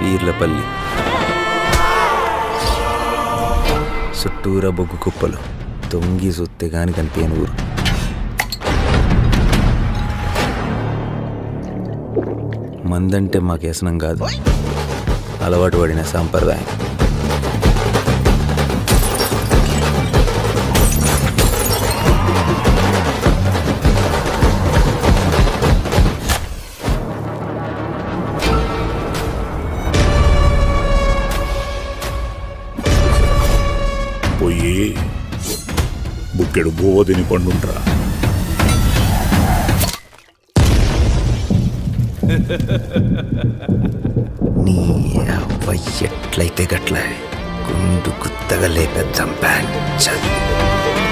వీర్లపల్లి చుట్టూరా బొగ్గు కుప్పలు తొంగి సుత్తే గాని కనిపించని ఊరు మందంటే మాకు వ్యసనం కాదు అలవాటు పడిన సాంప్రదాయం పోయి బుక్కెడు బువ్వ తిని పండుంట్రా నీ అవ్వ ఎట్లయితే గట్ల గుండు గుత్తగా లేపేద్దాం బ్యాంక్